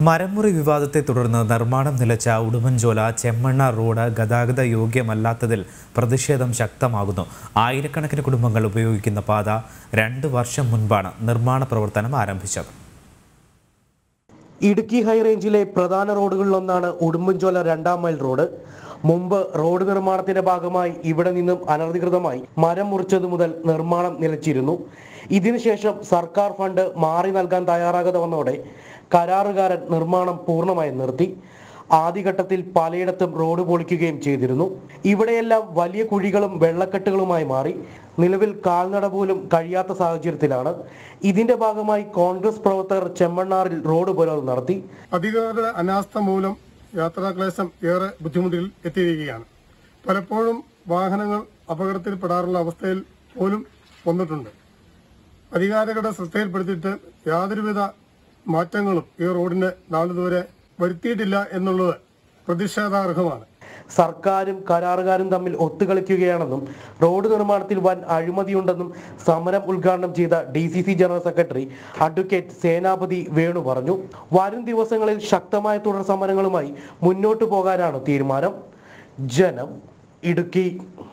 മരമുറി വിവാദത്തെ തുടർന്ന് നിർമ്മാണം നിലച്ച ഉടുമ്പൻചോല ചെമ്മണ്ണ റോഡ് ഗതാഗത യോഗ്യമല്ലാത്തതിൽ പ്രതിഷേധം ശക്തമാകുന്നു ആയിരക്കണക്കിന് കുടുംബങ്ങൾ ഉപയോഗിക്കുന്ന പാത രണ്ട് വർഷം മുൻപാണ് നിർമ്മാണ പ്രവർത്തനം ആരംഭിച്ചത് ഇടുക്കി ഹൈറേഞ്ചിലെ പ്രധാന റോഡുകളിലൊന്നാണ് ഉടുമ്പൻചോല രണ്ടാം മൈൽ റോഡ് മുമ്പ് റോഡ് നിർമ്മാണത്തിന്റെ ഭാഗമായി ഇവിടെ നിന്നും അനധികൃതമായി മരം മുറിച്ചതു മുതൽ നിർമ്മാണം നിലച്ചിരുന്നു ഇതിനുശേഷം സർക്കാർ ഫണ്ട് മാറി നൽകാൻ തയ്യാറാകാതെ വന്നതോടെ കരാറുകാരൻ നിർമ്മാണം പൂർണ്ണമായും നിർത്തി ആദ്യഘട്ടത്തിൽ പലയിടത്തും റോഡ് പൊളിക്കുകയും ചെയ്തിരുന്നു ഇവിടെയെല്ലാം വലിയ കുഴികളും വെള്ളക്കെട്ടുകളുമായി മാറി നിലവിൽ കാൽനട പോലും കഴിയാത്ത സാഹചര്യത്തിലാണ് ഇതിന്റെ ഭാഗമായി കോൺഗ്രസ് പ്രവർത്തകർ ചെമ്മണ്ണാറിൽ റോഡ് ഉപരോധം നടത്തി അധികാരികളുടെ അനാസ്ഥ മൂലം യാത്രാക്ലേശം ഏറെ ബുദ്ധിമുട്ടിൽ എത്തിയിരിക്കുകയാണ് പലപ്പോഴും വാഹനങ്ങൾ അപകടത്തിൽപ്പെടാറുള്ള അവസ്ഥയിൽ പോലും വന്നിട്ടുണ്ട് അധികാരികളുടെ ശ്രദ്ധയിൽപ്പെടുത്തിയിട്ട് യാതൊരുവിധ മാറ്റങ്ങളും ഈ റോഡിന് നാളിതുവരെ വരുത്തിയിട്ടില്ല എന്നുള്ളത് പ്രതിഷേധാർഹമാണ് സർക്കാരും കരാറുകാരും തമ്മിൽ ഒത്തുകളിക്കുകയാണെന്നും റോഡ് നിർമ്മാണത്തിൽ വൻ അഴിമതിയുണ്ടെന്നും സമരം ഉദ്ഘാടനം ചെയ്ത D C C general secretary advocate Senapathi Venu പറഞ്ഞു വരും ദിവസങ്ങളിൽ ശക്തമായ തുടർ സമരങ്ങളുമായി മുന്നോട്ടു പോകാനാണ് തീരുമാനം ജനം ഇടുക്കി